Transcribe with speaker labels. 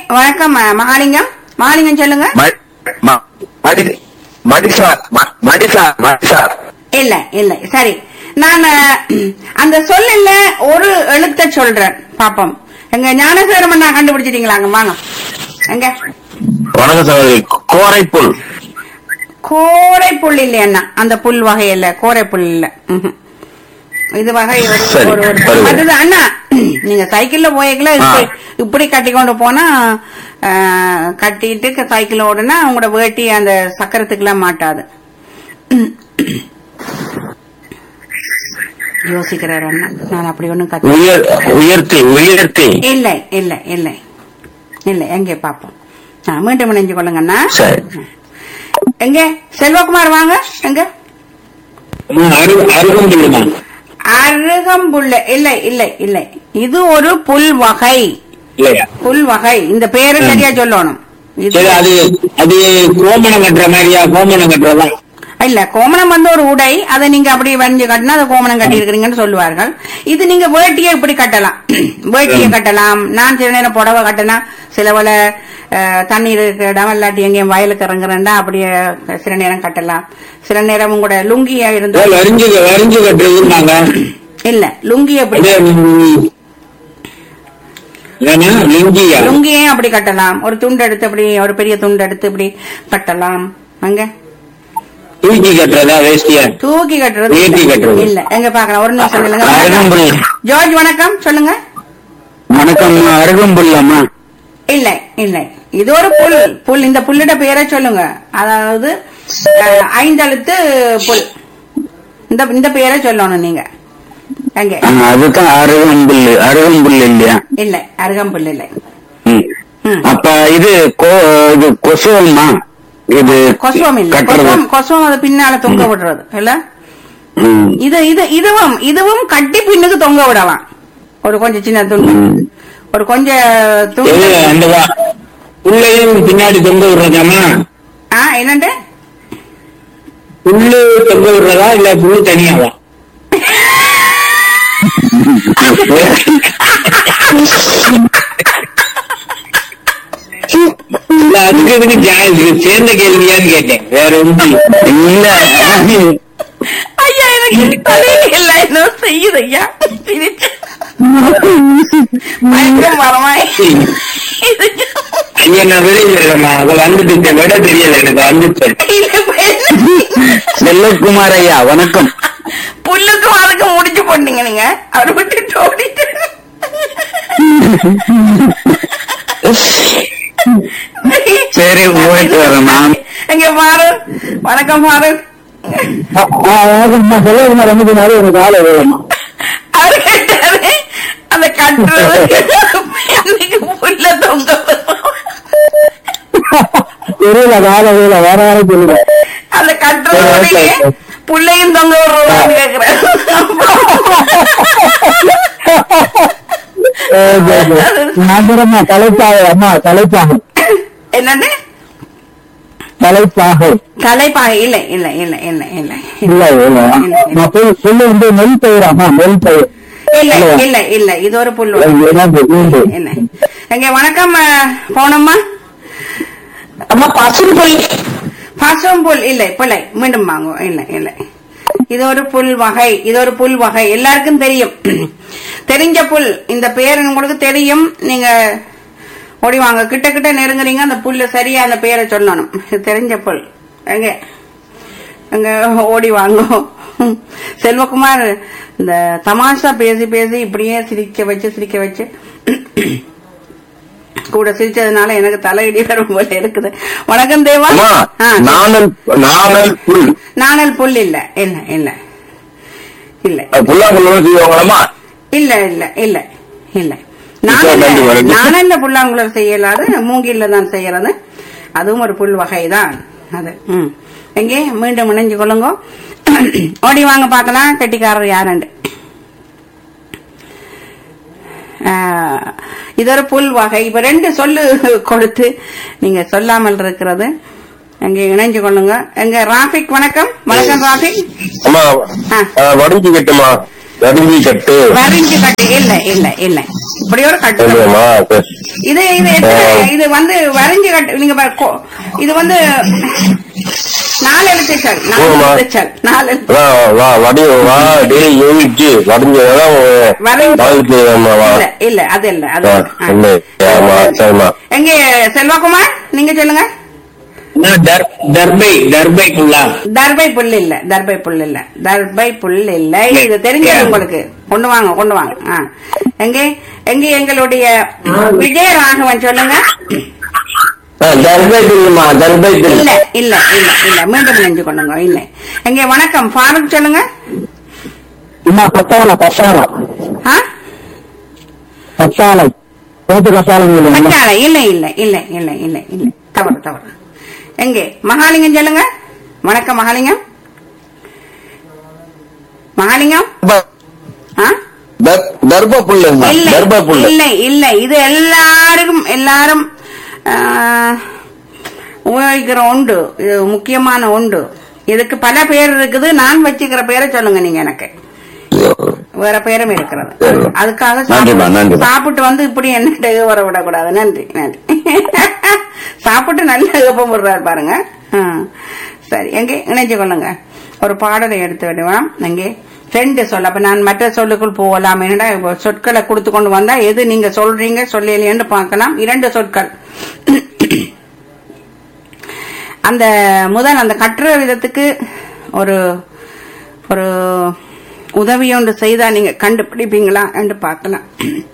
Speaker 1: வணக்கம் ம- மகாலிங்கம் மகாலிங்கம் சொல்லுங்க
Speaker 2: ம- ம- மடி- மடிசார் ம- மடிசார் மடிசார்
Speaker 1: இல்ல இல்ல சரி நான் அஹ், அந்த சொல்லல ஒரு எழுத்த சொல்றேன் பாப்போம் எங்க ஞானசேகரமன் நான் கண்டுபிடிச்சிட்டீங்களாங்க வாங்க எங்க
Speaker 2: வணக்கம் சகோதரி கோரைப்புல்
Speaker 1: கோரை புல் இல்லையண்ணா அந்த புல் வகை இல்ல கோரை புல் இல்ல ம்ஹும். இது வகை ஒரு-
Speaker 2: சரி,
Speaker 1: ஒரு ஒரு
Speaker 2: வருது.
Speaker 1: அடுத்து அண்ணா நீங்க சைக்கிள்ல போய்க்கல இப்படி இப்படி கட்டி கொண்டு போனா அஹ், கட்டிட்டு சைக்கிள் ஓடுனா உங்களோட வேட்டி அந்த சக்கரத்துக்குலாம் மாட்டாது யோசிக்கிறார் அண்ணா நான் அப்படி ஒண்ணும் கத்து
Speaker 2: உயர் உயர்த்தி உயர்த்தி
Speaker 1: இல்ல இல்ல இல்ல இல்ல எங்க பாப்போம் ஆ, மீண்டும் இணைஞ்சு கொள்ளுங்கண்ணா
Speaker 2: சரி
Speaker 1: எங்க செல்வகுமார் வாங்க எங்க
Speaker 2: அருகம்புல்லுமா
Speaker 1: அருகம்புல்ல இல்ல இல்ல இல்ல இது ஒரு புல் வகை
Speaker 2: இல்லையா
Speaker 1: புல் வகை இந்த பேரு சரியா சொல்லணும் இது
Speaker 2: சரி அது அது கோமணம் கட்டுற மாதிரியா கோமணம் கட்டுறதா
Speaker 1: இல்ல கோமணம் வந்து ஒரு உடை அதை நீங்க அப்படி வரைஞ்சு கட்டினா அதை கோமணம் கட்டி இருக்கிறீங்கன்னு சொல்லுவார்கள் இது நீங்க வேட்டியை இப்படி கட்டலாம் வேட்டியை கட்டலாம் நான் சில நேரம் புடவை கட்டினா சில பல அஹ், தண்ணீர் இருக்கிற இடம் இல்லாட்டி எங்கேயும் வயலுக்கு இறங்குறேன்டா அப்படியே சில நேரம் கட்டலாம் சில நேரம் உங்களோட லுங்கியா இருந்தா
Speaker 2: வரிஞ்சு வரிஞ்சு கட்டுறதுன்னாங்க
Speaker 1: இல்ல லுங்கி அப்படி
Speaker 2: அதே ம், ஏன்னா லிங்கியா
Speaker 1: லுங்கியும் அப்படி கட்டலாம் ஒரு துண்டு எடுத்து அப்படி ஒரு பெரிய துண்டு எடுத்து இப்படி கட்டலாம் அங்க
Speaker 2: தூக்கி கட்டுறதா வேஷ்டியா
Speaker 1: தூக்கி கட்டுறது
Speaker 2: ஏத்தி கட்டுறது.
Speaker 1: இல்ல எங்க பாக்கலாம் ஒரு நிமிஷம் இல்லைங்க
Speaker 2: அருகம்புல்
Speaker 1: ஜார்ஜ் வணக்கம் சொல்லுங்க
Speaker 2: வணக்கம் அருகம்புல்லம்மா
Speaker 1: இல்ல இல்ல இது ஒரு புல் புல் இந்த புல்லிட பேரை சொல்லுங்க அதாவது அஹ், ஐந்தெழுத்து புல் இந்த இந்த பேரை சொல்லணும் நீங்க எங்க
Speaker 2: அதுதான் அருகம்புல் அருகம்புல் இல்லையா
Speaker 1: இல்ல அருகம்புல் இல்ல
Speaker 2: ம்.
Speaker 1: ம்.
Speaker 2: அப்ப இது கோ- இது கொசுவம்மா இது
Speaker 1: கொசுவம் இல்ல
Speaker 2: கட்டுறது.
Speaker 1: கொசுவம் கொசுவம் அது பின்னால தொங்க விடுறது இல்ல
Speaker 2: ம்.
Speaker 1: இது இது இதுவும் இதுவும் கட்டி பின்னுக்கு தொங்க விடலாம் ஒரு கொஞ்சம் சின்ன துண்டு
Speaker 2: ம்.
Speaker 1: ஒரு கொஞ்சம்
Speaker 2: எது
Speaker 1: துண்டு
Speaker 2: அந்த வா- புல்லையும் பின்னாடி தொங்க விடுறதாமா
Speaker 1: ஆ என்னண்டு
Speaker 2: புல்லு தொங்க விடுறதா இல்ல புல்லு தனியாவா இல்ல, அதுக்கு இதுக்கு ஜா- இதுக்கு சேர்ந்த கேள்வியான்னு கேட்டேன் வேற ஒன்றும் இல்ல
Speaker 1: ஐயா எனக்கு தலையில இல்ல என்ன செய்யுது ஐயா சிரிச்சு. மயக்கம் வரமாய் இது
Speaker 2: ஐயா நான் வெளியில இருக்கேம்மா அதை வந்துட்டு விட தெரியல எனக்கு வந்துச்சு
Speaker 1: இல்ல, பெண்ணு.
Speaker 2: செல்லகுமார் ஐயா வணக்கம்
Speaker 1: புல்லுக்கும் அதுக்கும் முடிச்சு போட்டீங்க நீங்க அவர் விட்டு ஓடிட்டு
Speaker 2: சரி போயிட்டு வரேன் நான்
Speaker 1: எங்க பாரு வணக்கம் பாரு
Speaker 2: செல்லகுமார் வந்து எனக்கு ஆளை வேணுமா
Speaker 1: அவரு கேட்டாரு அந்த கட்டுறது பெண்ணுக்கு புல்ல தொங்க விடுறோம்.
Speaker 2: தெரியல கால வேலை வேற வேற சொல்லுங்க
Speaker 1: அந்த கட்டுறதோடய புள்ளையும் தொங்க விடுறோம்னு கேக்குறேன்
Speaker 2: நகரமா தலைப்பாக அம்மா தலைப்பாக
Speaker 1: என்னன்னு
Speaker 2: தலைப்பாக
Speaker 1: தலைப்பாக இல்ல இல்ல இல்ல இல்ல இல்ல
Speaker 2: இல்ல இல்ல நான் போய் சொல்லு வந்து நெல் பயிர் அம்மா நெல் பயிர்
Speaker 1: இல்ல இல்ல இல்ல இது ஒரு புல்
Speaker 2: என்னது உண்டு.
Speaker 1: என்ன எங்க வணக்கம் அஹ், போனம்மா
Speaker 2: அம்மா பசும் புல்
Speaker 1: பசும் புல் இல்லை பிள்ளை மீண்டும் வாங்க இல்ல இல்ல இது ஒரு புல் வகை இது ஒரு புல் வகை எல்லாருக்கும் தெரியும் தெரிஞ்ச புல் இந்த பேர் உங்களுக்கு தெரியும் நீங்க ஓடி வாங்க கிட்ட கிட்ட நெருங்குறீங்க அந்த புல்ல சரியா அந்த பேரை சொல்லணும் இது தெரிஞ்ச புல் எங்க அங்க ஓடி வாங்க செல்வகுமார் இந்த தமாஷா பேசி பேசி இப்படியே சிரிக்க வச்சு சிரிக்க வச்சு கூட சிரிச்சதுனால எனக்கு தலையிடி வரும் போல இருக்குது வணக்கம் தேவா
Speaker 2: அம்மா
Speaker 1: ஆ,
Speaker 2: நாணல் நாணல் புல்
Speaker 1: நாணல் புல் இல்ல இல்ல இல்ல இல்ல
Speaker 2: புல்லாங்குழல் செய்வாங்களம்மா
Speaker 1: இல்ல இல்ல இல்ல இல்ல
Speaker 2: இப்ப நன்றி, வணக்கம்.
Speaker 1: நாணல்ல புல்லாங்குழல் செய்யலாது மூங்கில்ல தான் செய்யறது அதுவும் ஒரு புல் வகைதான் அது ம் எங்கே மீண்டும் இணைஞ்சு கொள்ளுங்க ஓடி வாங்க பார்க்கலாம் கெட்டிக்காரர் யாருண்டு ஆஹ், இது ஒரு புல் வகை இப்ப ரெண்டு சொல்லு கொடுத்து நீங்க சொல்லாமல் இருக்கிறது எங்க இணைஞ்சு கொள்ளுங்க எங்க ராஃபிக் வணக்கம் வணக்கம் ராஃபிக்
Speaker 2: அம்மா
Speaker 1: ஆ.
Speaker 2: வடிஞ்சு கட்டுமா வடிஞ்சு கட்டு
Speaker 1: வரிஞ்சு கட்டு இல்ல இல்ல இல்ல இப்படி ஒரு கட்டு
Speaker 3: சொல்லுங்கம்மா சரி.
Speaker 1: இது இது எத்தனை இது வந்து வரைஞ்சு கட்டு நீங்க பாரு, கோ- இது வந்து நாலு எழுத்துச்சல் நாலு
Speaker 3: போதுமா?
Speaker 1: எழுத்துச்சல் நாலு எழுத்து
Speaker 3: அதான் வா வடி வா டி எழுச்சி வடிஞ்சதான்
Speaker 1: வரைஞ்சு
Speaker 3: வாழ்க்கை ஆமா வா
Speaker 1: இல்ல இல்ல அது இல்ல அது
Speaker 3: ஆ,
Speaker 1: இல்ல. ஆ.
Speaker 3: இல்லை. ஆமா சரிம்மா
Speaker 1: எங்க செல்வகுமார் நீங்க சொல்லுங்க
Speaker 2: நான் தர்- தர்பை தர்பை புல்லா
Speaker 1: தர்பை புல் இல்ல தர்பை புல் இல்ல தர்பை புல் இல்ல இது தெரிஞ்சது உங்களுக்கு கொண்டு வாங்க கொண்டு வாங்க ஆ. எங்க எங்க எங்களுடைய விஜயராகவன் சொல்லுங்க
Speaker 3: ஆ, தர்பை பில்லுமா தர்பை பில்
Speaker 1: இல்ல இல்ல இல்ல இல்ல மீண்டும் நெஞ்சு கொண்டுங்க இல்ல எங்க வணக்கம் ஃபாரூக் சொல்லுங்க
Speaker 4: அம்மா கசாலம் கசாலம்
Speaker 1: ஆ?
Speaker 4: கசாலம் போட்டு கசாலம்
Speaker 1: பச்சாலை இல்ல இல்ல இல்ல இல்ல இல்ல இல்ல தவறு தவறு எங்கே மகாலிங்கம் சொல்லுங்க வணக்கம் மகாலிங்கம் மகாலிங்கம் ஆ
Speaker 3: தர்- தர்ப புல்லுமா
Speaker 1: இல்லை
Speaker 3: தர்ப புல்லு
Speaker 1: இல்லை இல்லை இது எல்லாருக்கும் எல்லாரும் ஆ, உபயோகிக்கிற உண்டு இது முக்கியமான உண்டு இதுக்கு பல பேர் இருக்குது நான் வச்சுக்கிற பேரை சொல்லுங்க நீங்க எனக்கு வேற பேரும் இருக்கிறது
Speaker 3: சரி.
Speaker 1: அதுக்காக
Speaker 3: நன்றிம்மா,
Speaker 1: சாப்பிட்டு-
Speaker 3: நன்றிம்மா.
Speaker 1: சாப்பிட்டு வந்து இப்படி என்ன வர விடக்கூடாது நன்றி நன்றி சாப்பிட்டு நல்ல ஏப்பம் விடுறாரு பாருங்க ஆ. சரி எங்கே இணைச்சு கொள்ளுங்க ஒரு பாடலை எடுத்து விடுவான் எங்கே ரெண்டு சொல் அப்ப நான் மற்ற சொல்லுக்குள் போகலாம் என்னடா இப்போ சொற்களை கொடுத்து கொண்டு வந்தா எது நீங்க சொல்றீங்க சொல்லலையேன்னு பார்க்கலாம் இரண்டு சொற்கள் அந்த முதல் அந்த கட்டுற விதத்துக்கு ஒரு ஒரு உதவி ஒன்று செய்தா நீங்க கண்டுபிடிப்பீங்களா என்று பார்க்கலாம்